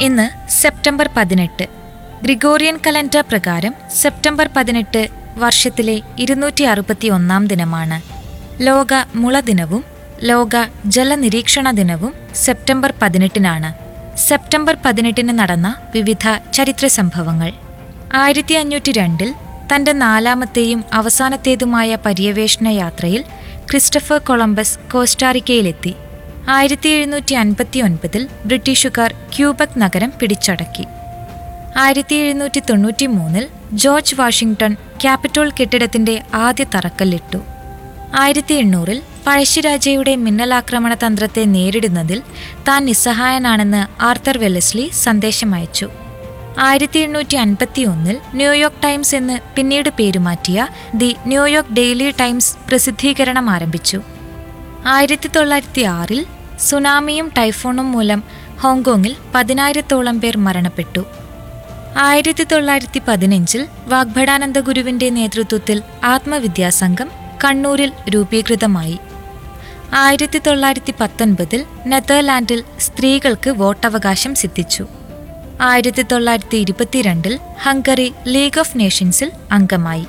ഇന്ന് സെപ്റ്റംബർ പതിനെട്ട് Gregorian calendar പ്രകാരം സെപ്റ്റംബർ പതിനെട്ട് വർഷത്തിലെ ഇരുന്നൂറ്റി അറുപത്തി ഒന്നാം ദിനമാണ് ലോക മുള ദിനവും ലോക ജലനിരീക്ഷണ ദിനവും സെപ്റ്റംബർ പതിനെട്ടിനാണ് സെപ്റ്റംബർ പതിനെട്ടിന് നടന്ന വിവിധ ചരിത്ര സംഭവങ്ങൾ ആയിരത്തി അഞ്ഞൂറ്റി രണ്ടിൽ തന്റെ നാലാമത്തെയും അവസാനത്തേതുമായ പര്യവേഷണ യാത്രയിൽ ക്രിസ്റ്റഫർ കൊളംബസ് കോസ്റ്റാറിക്കയിലെത്തി ആയിരത്തി എഴുന്നൂറ്റി അൻപത്തി ഒൻപതിൽ ബ്രിട്ടീഷുകാർ ക്യൂബക് നഗരം പിടിച്ചടക്കി ആയിരത്തി എഴുന്നൂറ്റി തൊണ്ണൂറ്റി മൂന്നിൽ ജോർജ് വാഷിംഗ്ടൺ ക്യാപിറ്റോൾ കെട്ടിടത്തിന്റെ ആദ്യ തറക്കല്ലിട്ടു ആയിരത്തി എണ്ണൂറിൽ പഴശ്ശിരാജയുടെ മിന്നലാക്രമണ തന്ത്രത്തെ നേരിടുന്നതിൽ താൻ നിസ്സഹായനാണെന്ന് ആർത്തർ വെല്ലസ്ലി സന്ദേശമയച്ചു ആയിരത്തി എണ്ണൂറ്റി അൻപത്തി ഒന്നിൽ ന്യൂയോർക്ക് ടൈംസ് എന്ന് പിന്നീട് പേരുമാറ്റിയ ദി ന്യൂയോർക്ക് ഡെയിലി ടൈംസ് പ്രസിദ്ധീകരണം ആരംഭിച്ചു ആയിരത്തി തൊള്ളായിരത്തി ആറിൽ സുനാമിയും ടൈഫോണും മൂലം ഹോങ്കോങ്ങിൽ പതിനായിരത്തോളം പേർ മരണപ്പെട്ടു ആയിരത്തി തൊള്ളായിരത്തി പതിനഞ്ചിൽ വാഗ്ഭടാനന്ദ ഗുരുവിന്റെ നേതൃത്വത്തിൽ ആത്മവിദ്യാസംഘം കണ്ണൂരിൽ രൂപീകൃതമായി ആയിരത്തി തൊള്ളായിരത്തി പത്തൊൻപതിൽ നെതർലാൻഡിൽ സ്ത്രീകൾക്ക് വോട്ടവകാശം സിദ്ധിച്ചു ആയിരത്തി തൊള്ളായിരത്തി ഇരുപത്തിരണ്ടിൽ ഹംഗറി ലീഗ് ഓഫ് നേഷൻസിൽ അംഗമായി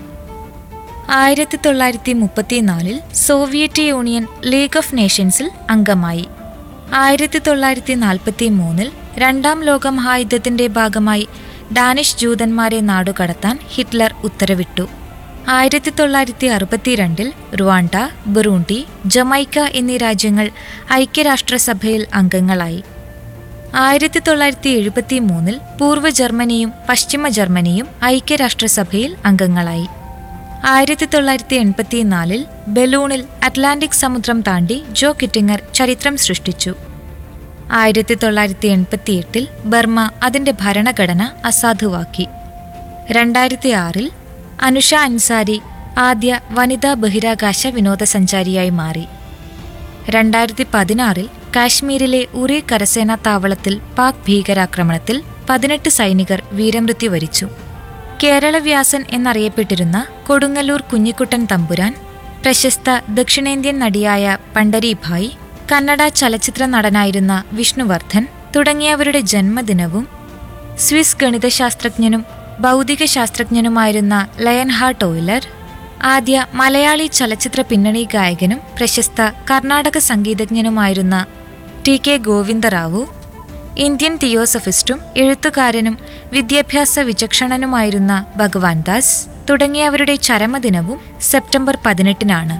ആയിരത്തി തൊള്ളായിരത്തി മുപ്പത്തിനാലിൽ സോവിയറ്റ് യൂണിയൻ ലീഗ് ഓഫ് നേഷൻസിൽ അംഗമായി ആയിരത്തി തൊള്ളായിരത്തി നാൽപ്പത്തി മൂന്നിൽ രണ്ടാം ലോകമഹായുദ്ധത്തിന്റെ ഭാഗമായി ഡാനിഷ് ജൂതന്മാരെ നാടുകടത്താൻ ഹിറ്റ്ലർ ഉത്തരവിട്ടു ആയിരത്തി തൊള്ളായിരത്തി അറുപത്തിരണ്ടിൽ റുവാണ്ട ബുറൂണ്ടി ജമൈക്ക എന്നീ രാജ്യങ്ങൾ ഐക്യരാഷ്ട്രസഭയിൽ അംഗങ്ങളായി ആയിരത്തി തൊള്ളായിരത്തി എഴുപത്തി മൂന്നിൽ പൂർവ്വ ജർമ്മനിയും പശ്ചിമ ജർമ്മനിയും ഐക്യരാഷ്ട്രസഭയിൽ അംഗങ്ങളായി ആയിരത്തി തൊള്ളായിരത്തി എൺപത്തിനാലിൽ ബലൂണിൽ അറ്റ്ലാന്റിക് സമുദ്രം താണ്ടി ജോ കിറ്റിങ്ങർ ചരിത്രം സൃഷ്ടിച്ചു ആയിരത്തി തൊള്ളായിരത്തി എൺപത്തിയെട്ടിൽ ബർമ്മ അതിന്റെ ഭരണഘടന അസാധുവാക്കി രണ്ടായിരത്തി ആറിൽ അനുഷ അൻസാരി ആദ്യ വനിതാ ബഹിരാകാശ വിനോദസഞ്ചാരിയായി മാറി രണ്ടായിരത്തി പതിനാറിൽ കാശ്മീരിലെ ഉറി കരസേനാ താവളത്തിൽ പാക് ഭീകരാക്രമണത്തിൽ പതിനെട്ട് സൈനികർ വീരമൃത്യു വരിച്ചു കേരളവ്യാസൻ എന്നറിയപ്പെട്ടിരുന്ന കൊടുങ്ങല്ലൂർ കുഞ്ഞിക്കുട്ടൻ തമ്പുരാൻ പ്രശസ്ത ദക്ഷിണേന്ത്യൻ നടിയായ പണ്ഡരിഭായ് കന്നഡ ചലച്ചിത്ര നടനായിരുന്ന വിഷ്ണുവർദ്ധൻ തുടങ്ങിയവരുടെ ജന്മദിനവും സ്വിസ് ഗണിതശാസ്ത്രജ്ഞനും ഭൗതിക ശാസ്ത്രജ്ഞനുമായിരുന്ന ലയൻഹാർട്ട് ഓയിലർ ആദ്യ മലയാളി ചലച്ചിത്ര പിന്നണി ഗായകനും പ്രശസ്ത കർണാടക സംഗീതജ്ഞനുമായിരുന്ന ടി കെ ഗോവിന്ദറാവു ഇന്ത്യൻ തിയോസഫിസ്റ്റും എഴുത്തുകാരനും വിദ്യാഭ്യാസ വിചക്ഷണനുമായിരുന്ന ഭഗവാൻ ദാസ് തുടങ്ങിയവരുടെ ചരമദിനവും സെപ്റ്റംബർ പതിനെട്ടിനാണ്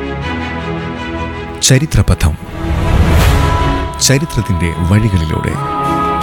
ചരിത്രപഥം ചരിത്രത്തിന്റെ വഴികളിലൂടെ